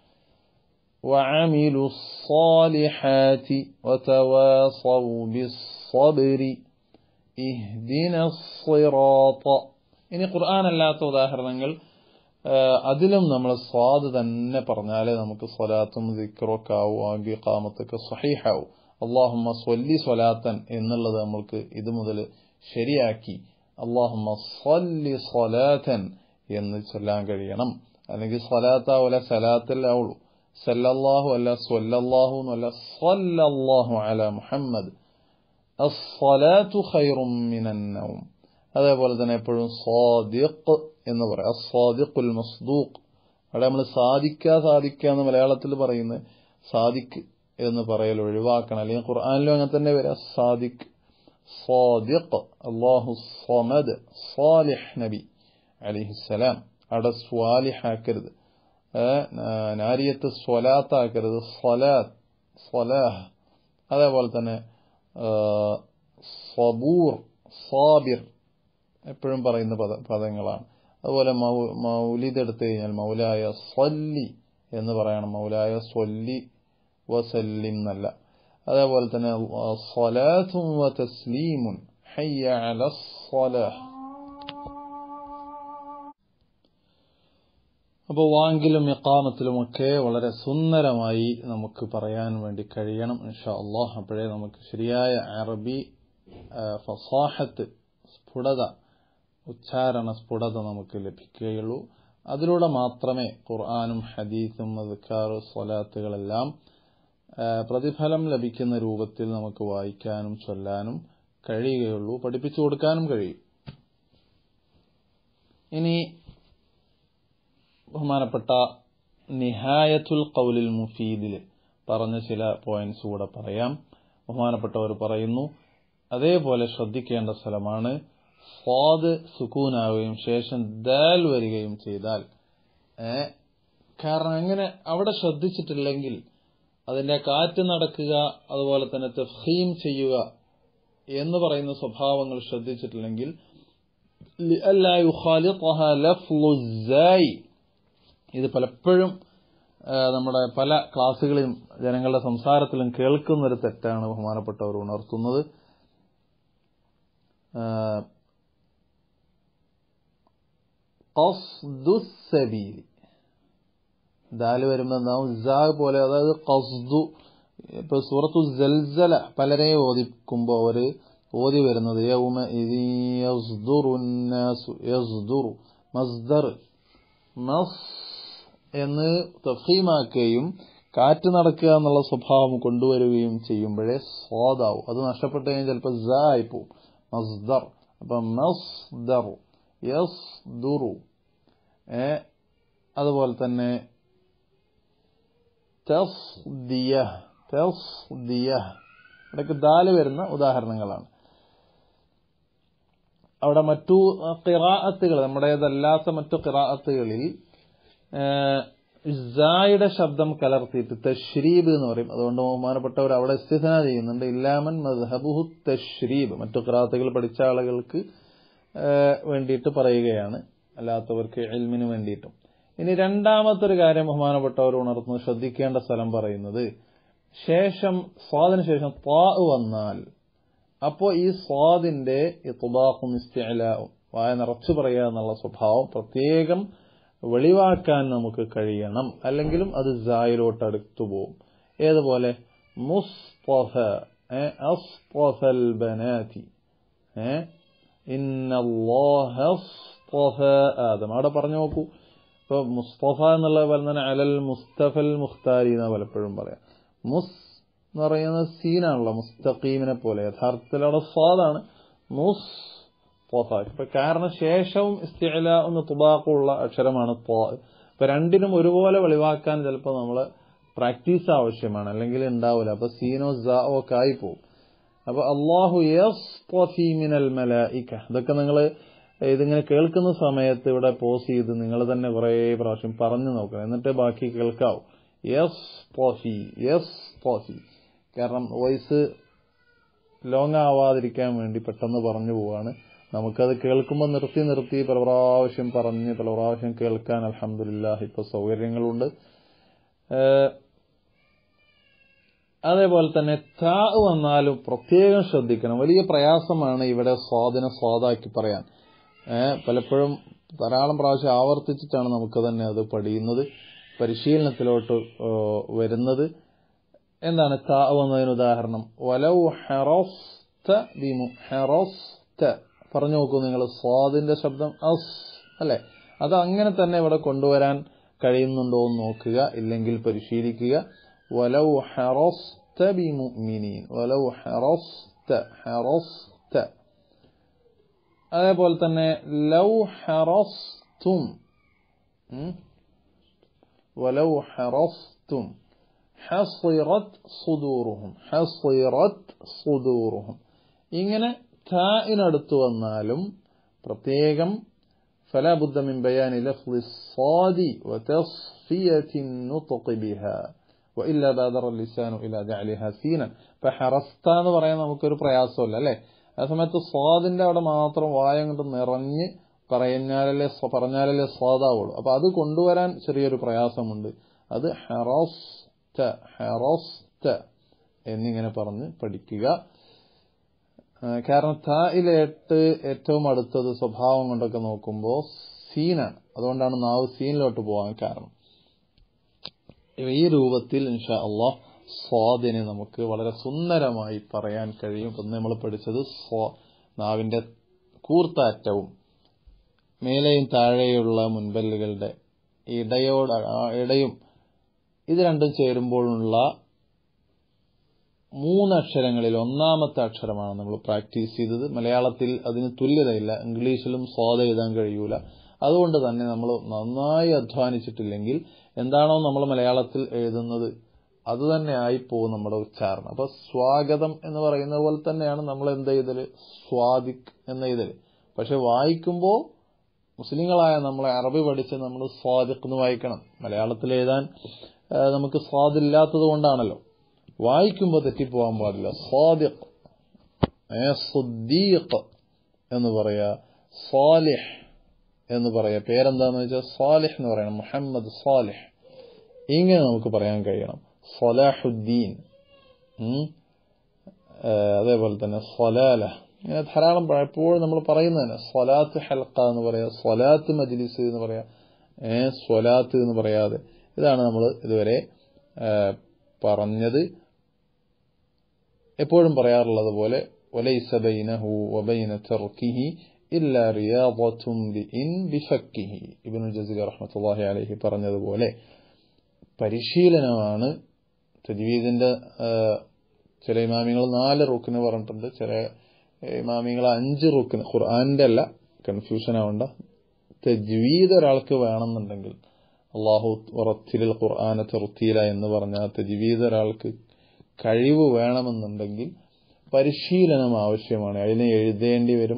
وعملوا الصالحات وتواصوا بالصبر اهدنا الصراط ഇനി ഖുർആൻ അല്ലാത്ത ഉദാഹരണങ്ങൾ അതിലും നമ്മൾ സ്വാദ് തന്നെ പറഞ്ഞാലേ നമുക്ക് സ്വലാത്തും ദിക്റൊക്കെ ആവും ആകെ കാമത്തൊക്കെ സഹീഹാവും അള്ളാഹുമ്മ സ്വല്ലി സ്വലാത്തൻ എന്നുള്ളത് നമ്മൾക്ക് ഇത് മുതൽ ശരിയാക്കി അള്ളാഹുമ്മ സ്വല്ലി സ്വലാത്തൻ എന്ന് ചൊല്ലാൻ കഴിയണം അല്ലെങ്കിൽ സ്വലാത്താവൂല സലാത്തല്ലാവുള്ളൂ സല്ലല്ലാഹു അല്ല സ്വല്ലല്ലാഹു എന്നല്ല സ്വല്ലല്ലാഹു അല മുഹമ്മദ് അസ്സലാത്തു ഖൈറും മിനൻ നൗം അതേപോലെ തന്നെ എപ്പോഴും സ്വാദിഖ് എന്ന് പറയാം അസ്വാദിഖുൽ മസ്ദൂഖ് അവിടെ നമ്മൾ സാധിക്കുക സാധിക്കുക എന്ന് മലയാളത്തിൽ പറയുന്നത് സാദിഖ് എന്ന് പറയൽ ഒഴിവാക്കണം അല്ലെങ്കിൽ ഖുർആാനിലും അങ്ങനെ തന്നെ വരാം സാദിഖ് സാദിഖ് അള്ളാഹു സമദ് സാലിഹ് നബി അലിഹിസ്സലാം അവിടെ സ്വാലിഹാക്കരുത് നാരിയത്ത് സ്വലാത്താക്കരുത് സ്വലാത്ത് സ്വലാഹ് അതേപോലെ തന്നെ സബൂർ സാബിർ എപ്പോഴും പറയുന്ന പദ പദങ്ങളാണ് അതുപോലെ മൗലിദ് എടുത്തു കഴിഞ്ഞാൽ മൗലായ സ്വല്ലി എന്ന് പറയണം മൗലായ സ്വല്ലി വസല്ലിം എന്നല്ല അതേപോലെ തന്നെ സ്വലാത്തും വ തസ്ലീമുൻ ഹയ്യ അല സ്വലാഹ് അപ്പോൾ വാങ്കിലും ഇക്കാമത്തിലുമൊക്കെ വളരെ സുന്ദരമായി നമുക്ക് പറയാൻ വേണ്ടി കഴിയണം ഇൻഷാ അള്ളാഹ് അപ്പോഴേ നമുക്ക് ശരിയായ അറബി ഫസാഹത്ത് സ്ഫുടത ഉച്ചാരണ സ്ഫുടത നമുക്ക് ലഭിക്കുകയുള്ളൂ അതിലൂടെ മാത്രമേ ഖുർആാനും ഹദീസും അദ്ക്കാറ് സ്വലാത്തുകളെല്ലാം പ്രതിഫലം ലഭിക്കുന്ന രൂപത്തിൽ നമുക്ക് വായിക്കാനും ചൊല്ലാനും കഴിയുകയുള്ളൂ പഠിപ്പിച്ചു കൊടുക്കാനും കഴിയും ഇനി ബഹുമാനപ്പെട്ട നിഹായത്തുൽ കൗലിൽ മുഫീദിൽ പറഞ്ഞ ചില പോയിന്റ്സ് കൂടെ പറയാം ബഹുമാനപ്പെട്ടവർ പറയുന്നു അതേപോലെ ശ്രദ്ധിക്കേണ്ട സ്ഥലമാണ് സ്വാദ് സുക്കൂനാവുകയും ശേഷം ദാൽ വരികയും ചെയ്താൽ കാരണം അങ്ങനെ അവിടെ ശ്രദ്ധിച്ചിട്ടില്ലെങ്കിൽ അതിന്റെ കാറ്റ് നടക്കുക അതുപോലെ തന്നെ തഫീം ചെയ്യുക എന്ന് പറയുന്ന സ്വഭാവങ്ങൾ ശ്രദ്ധിച്ചിട്ടില്ലെങ്കിൽ ഇത് പലപ്പോഴും നമ്മുടെ പല ക്ലാസ്സുകളിലും ജനങ്ങളുടെ സംസാരത്തിലും കേൾക്കുന്ന ഒരു തെറ്റാണ് ബഹുമാനപ്പെട്ടവർ ഉണർത്തുന്നത് ഖസ്ദുസബീലി ദാല് വരുമ്പോൾ എന്താവും ജാ പോലെ അതായത് ഖസ്ദു ഇപ്പൊ സൂറത്തു ജൽസല പലരെ ഓദിക്കുമ്പോൾ അവര് ഓതി വരുന്നത് യൗമ യസ്ദുറു മസ്ദർ മസ് എന്ന് തഫീമാക്കുകയും കാറ്റ് നടക്കുക എന്നുള്ള സ്വഭാവം കൊണ്ടുവരികയും ചെയ്യുമ്പോഴേ സ്വാദാവും അത് നഷ്ടപ്പെട്ടു കഴിഞ്ഞാൽ ചിലപ്പോൾ ജ ആയി പോവും മസ്ദർ അപ്പൊ മസ്ദർ യസ്ദുറു ഏ അതുപോലെ തന്നെ തസ്ദിയ തസ്ദിയ ഇടയ്ക്ക് ദാല് വരുന്ന ഉദാഹരണങ്ങളാണ് അവിടെ മറ്റു കിറാഅത്തുകൾ നമ്മുടേതല്ലാത്ത മറ്റു കിറാഅത്തുകളിൽ ഇസായുടെ ശബ്ദം കലർത്തിയിട്ട് തഷ്രീബ് എന്ന് പറയും അതുകൊണ്ട് ബഹുമാനപ്പെട്ടവർ അവിടെ ഇസ്തിസന ചെയ്യുന്നുണ്ട് ഇല്ലാമൻ മദ്ഹബുഹു തഷ്രീബ് മറ്റു കിറാത്തുകൾ പഠിച്ച ആളുകൾക്ക് വേണ്ടിയിട്ട് പറയുകയാണ് അല്ലാത്തവർക്ക് എൽമിന് വേണ്ടിയിട്ടും ഇനി രണ്ടാമത്തെ ഒരു കാര്യം ബഹുമാനപ്പെട്ടവർ ഉണർത്തുന്നു ശ്രദ്ധിക്കേണ്ട സ്ഥലം പറയുന്നത് ശേഷം സ്വാദിന് ശേഷം ത്വാ വന്നാൽ അപ്പോൾ ഈ സ്വാദിന്റെ ഇത്തുബാഖും ഇസ്തിഅലാവും വായ നിറച്ചു പറയുക എന്നുള്ള സ്വഭാവം പ്രത്യേകം വെളിവാക്കാൻ നമുക്ക് കഴിയണം അല്ലെങ്കിലും അത് ജായിലോട്ട് അടുത്തു പോകും ഏതുപോലെ മുസ്തഫ അസ്തഫൽ ബനാതി ആദം അവിടെ പറഞ്ഞു നോക്കൂ ഇപ്പൊ മുസ്തഫ എന്നുള്ള പോലെ തന്നെ അലൽ മുസ്തഫൽ മുഖ്താരി എന്നാ പലപ്പോഴും പറയാം മുസ് എന്ന് പറയുന്നത് സീനാണല്ലോ മുസ്തഖീമിനെ പോലെ യഥാർത്ഥത്തിൽ അവിടെ സ്വാദാണ് മുസ് ഇപ്പൊ കാരണം ശേഷവും ഇസ്തിഅല എന്ന് തുബാക്കുള്ള അക്ഷരമാണ് ത്വാ ഇപ്പൊ രണ്ടിനും ഒരുപോലെ വെളിവാക്കാൻ ചിലപ്പോൾ നമ്മൾ പ്രാക്ടീസ് ആവശ്യമാണ് അല്ലെങ്കിൽ ഉണ്ടാവില്ല അപ്പൊ സീനോ ജാ ഒക്കെ ആയി പോകും അപ്പൊ അള്ളാഹു മിനൽ മലായിക്ക ഇതൊക്കെ നിങ്ങൾ ഇതിങ്ങനെ കേൾക്കുന്ന സമയത്ത് ഇവിടെ പോസ് ചെയ്ത് നിങ്ങൾ തന്നെ കുറെ പ്രാവശ്യം പറഞ്ഞു നോക്കണം എന്നിട്ട് ബാക്കി കേൾക്കാവൂ യെസ് പോഫി യെസ് പോഫി കാരണം വോയിസ് ലോങ് ആവാതിരിക്കാൻ വേണ്ടി പെട്ടെന്ന് പറഞ്ഞു പോവാണ് നമുക്കത് കേൾക്കുമ്പോൾ നിർത്തി നിർത്തി പല പ്രാവശ്യം പറഞ്ഞ് പല പ്രാവശ്യം കേൾക്കാൻ അലഹമില്ല ഇപ്പൊ സൗകര്യങ്ങളുണ്ട് അതേപോലെ തന്നെ താ വന്നാലും പ്രത്യേകം ശ്രദ്ധിക്കണം വലിയ പ്രയാസമാണ് ഇവിടെ സ്വാദിനെ സ്വാദാക്കി പറയാൻ പലപ്പോഴും ധാരാളം പ്രാവശ്യം ആവർത്തിച്ചിട്ടാണ് നമുക്ക് തന്നെ അത് പഠിയുന്നത് പരിശീലനത്തിലോട്ട് വരുന്നത് എന്താണ് താ വന്നതിന് ഉദാഹരണം വലൗ ഹെറോസ്ത ബിമു ഹെറോസ്ത പറഞ്ഞു നോക്കൂ നിങ്ങൾ സ്വാദിന്റെ ശബ്ദം അസ് അല്ലെ അത് അങ്ങനെ തന്നെ ഇവിടെ കൊണ്ടുവരാൻ കഴിയുന്നുണ്ടോ എന്ന് നോക്കുക ഇല്ലെങ്കിൽ പരിശീലിക്കുക വലൗ ഹെറോസ്ത ബിമുഅ്മിനീൻ വലൗ ഹെറോസ്ത ഹെറോസ്ത അതേപോലെ തന്നെ ലൗ ഹെറോസ്തും വലൗ ഹറസ്തും ഹസിറത് സുദൂറുഹും ഹസിറത് സുദൂറുഹും ഇങ്ങനെ താഇനടുത്ത് വന്നാലും പ്രത്യേകം فلا بد من بيان لفظ الصاد وتصفية النطق بها وإلا بادر اللسان إلى جعلها سينا فحرست എന്ന് പറയാൻ നമുക്കൊരു പ്രയാസമില്ല അല്ലേ ആ സമയത്ത് സ്വാദിന്റെ അവിടെ മാത്രം വായ കൊണ്ട് നിറഞ്ഞ് പറഞ്ഞാലല്ലേ പറഞ്ഞാലല്ലേ സ്വാദാവുള്ളൂ അപ്പൊ അത് കൊണ്ടുവരാൻ ചെറിയൊരു പ്രയാസമുണ്ട് അത് ഹെറോസ്റ്റ ഹെറോസ്റ്റ എന്നിങ്ങനെ പറഞ്ഞ് പഠിക്കുക കാരണം തായിലേട്ട് ഏറ്റവും അടുത്തത് സ്വഭാവം കൊണ്ടൊക്കെ നോക്കുമ്പോൾ സീനാണ് അതുകൊണ്ടാണ് നാവ് സീനിലോട്ട് പോകാൻ കാരണം ഈ രൂപത്തിൽ ഇൻഷാ അള്ളാഹ് സ്വാദിനെ നമുക്ക് വളരെ സുന്ദരമായി പറയാൻ കഴിയും ഇപ്പം നമ്മൾ പഠിച്ചത് സ്വാ നാവിന്റെ കൂർത്താറ്റവും മേലെയും താഴെയുള്ള മുൻപല്ലുകളുടെ ഇടയോട് ഇടയും ഇത് രണ്ടും ചേരുമ്പോഴുള്ള മൂന്നക്ഷരങ്ങളിൽ ഒന്നാമത്തെ അക്ഷരമാണ് നമ്മൾ പ്രാക്ടീസ് ചെയ്തത് മലയാളത്തിൽ അതിന് തുല്യതയില്ല ഇംഗ്ലീഷിലും സ്വാദ എഴുതാൻ കഴിയൂല അതുകൊണ്ട് തന്നെ നമ്മൾ നന്നായി അധ്വാനിച്ചിട്ടില്ലെങ്കിൽ എന്താണോ നമ്മൾ മലയാളത്തിൽ എഴുതുന്നത് അത് തന്നെ ആയിപ്പോവും നമ്മുടെ ഉച്ചാരണം അപ്പൊ സ്വാഗതം എന്ന് പറയുന്ന പോലെ തന്നെയാണ് നമ്മൾ എന്ത് ചെയ്തല് സ്വാദിക് എന്ന എഴുതല് പക്ഷെ വായിക്കുമ്പോൾ മുസ്ലിങ്ങളായ നമ്മളെ അറബി പഠിച്ച് നമ്മൾ സ്വാദിഖ് എന്ന് വായിക്കണം മലയാളത്തിൽ എഴുതാൻ നമുക്ക് സ്വാദില്ലാത്തത് കൊണ്ടാണല്ലോ വായിക്കുമ്പോൾ തെറ്റിപ്പോവാൻ പാടില്ല സ്വാദിഖ് സുദ്ദീഖ് എന്ന് പറയാ സാലിഹ് എന്ന് പറയാ പേരെന്താന്ന് വെച്ചാൽ സാലിഹ് എന്ന് പറയണം മുഹമ്മദ് സാലിഹ് ഇങ്ങനെ നമുക്ക് പറയാൻ കഴിയണം സലാഹുദ്ദീൻ അതേപോലെ തന്നെ സ്വലാല ഇങ്ങനെ ധാരാളം എപ്പോഴും നമ്മൾ പറയുന്നതന്നെ സ്വലാത്ത് ഹൽക്ക എന്ന് പറയാ സ്വലാത്ത് മജ്ലിസ് എന്ന് പറയാ ഏ സ്വലാത്ത് എന്ന് പറയാതെ ഇതാണ് നമ്മൾ ഇതുവരെ പറഞ്ഞത് എപ്പോഴും പറയാറുള്ളത് പോലെ وليس بينه وبين تركه إلا رياضة بإن بفكه ഇബ്നു ജസീർ റഹ്മത്തുള്ളാഹി അലൈഹി പറഞ്ഞതുപോലെ പരിശീലനമാണ് തജ്വീദിന്റെ ചില ഇമാമിങ്ങൾ നാല് റുക്കിന് പറഞ്ഞിട്ടുണ്ട് ചില ഇമാമിങ്ങൾ അഞ്ച് റുക്കിന് ഖുർആാനിന്റെ അല്ല കൺഫ്യൂഷൻ ആവണ്ട തജ്വീദ് ഒരാൾക്ക് വേണമെന്നുണ്ടെങ്കിൽ അള്ളാഹു ഉറത്തിലിൽ ഖുർആാന തെറുത്തീല എന്ന് പറഞ്ഞ തജ്വീദ് ഒരാൾക്ക് കഴിവ് വേണമെന്നുണ്ടെങ്കിൽ പരിശീലനം ആവശ്യമാണ് അതിനെ എഴുതേണ്ടി വരും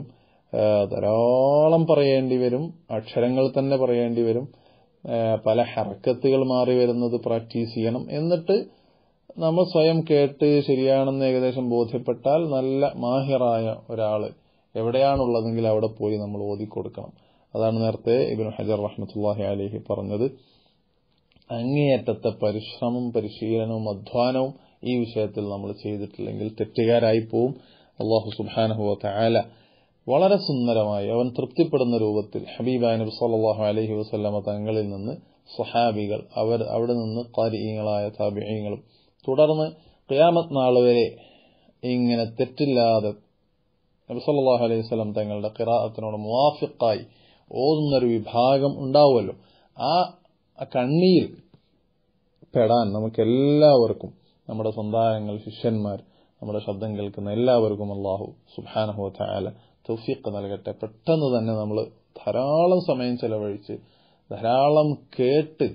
ധാരാളം പറയേണ്ടി വരും അക്ഷരങ്ങൾ തന്നെ പറയേണ്ടി വരും പല ഹറക്കത്തുകൾ മാറി വരുന്നത് പ്രാക്ടീസ് ചെയ്യണം എന്നിട്ട് നമ്മൾ സ്വയം കേട്ട് ശരിയാണെന്ന് ഏകദേശം ബോധ്യപ്പെട്ടാൽ നല്ല മാഹിറായ ഒരാള് എവിടെയാണുള്ളതെങ്കിൽ അവിടെ പോയി നമ്മൾ ഓതിക്കൊടുക്കണം അതാണ് നേരത്തെ ഇബിൻ ഹജർ റഹ്മത്തുല്ലാഹി അലഹി പറഞ്ഞത് അങ്ങേയറ്റത്തെ പരിശ്രമം പരിശീലനവും അധ്വാനവും ഈ വിഷയത്തിൽ നമ്മൾ ചെയ്തിട്ടില്ലെങ്കിൽ തെറ്റുകാരായി പോവും അള്ളാഹു സുബാനഹുവ തആല വളരെ സുന്ദരമായി അവൻ തൃപ്തിപ്പെടുന്ന രൂപത്തിൽ ഹബീബായ നബി സല്ലല്ലാഹു അലൈഹി വസല്ലമ തങ്ങളിൽ നിന്ന് സ്വഹാബികൾ അവർ അവിടെ നിന്ന് കാരിയങ്ങളായ താബിയങ്ങളും തുടർന്ന് ഖിയാമത്ത് നാൾ വരെ ഇങ്ങനെ തെറ്റില്ലാതെ നബി സല്ലല്ലാഹു അലൈഹി വസല്ലം തങ്ങളുടെ ഖിറാഅത്തിനോട് മുവാഫിഖായി ഓതുന്നൊരു വിഭാഗം ഉണ്ടാവുമല്ലോ ആ കണ്ണിയിൽ പെടാൻ നമുക്ക് എല്ലാവർക്കും നമ്മുടെ സന്താനങ്ങൾ ശിഷ്യന്മാർ നമ്മുടെ ശബ്ദം കേൾക്കുന്ന എല്ലാവർക്കും അള്ളാഹു സുബാനഹു തായാല തൗഫീഖ് നൽകട്ടെ പെട്ടെന്ന് തന്നെ നമ്മൾ ധാരാളം സമയം ചെലവഴിച്ച് ധാരാളം കേട്ട്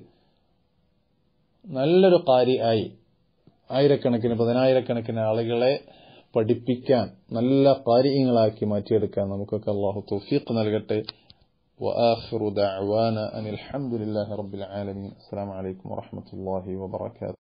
നല്ലൊരു കാര്യമായി ആയിരക്കണക്കിന് പതിനായിരക്കണക്കിന് ആളുകളെ പഠിപ്പിക്കാൻ നല്ല കാര്യങ്ങളാക്കി മാറ്റിയെടുക്കാൻ നമുക്കൊക്കെ അള്ളാഹു തൗഫീഖ് നൽകട്ടെ وآخر دعوانا أن الحمد لله رب العالمين السلام عليكم ورحمة الله وبركاته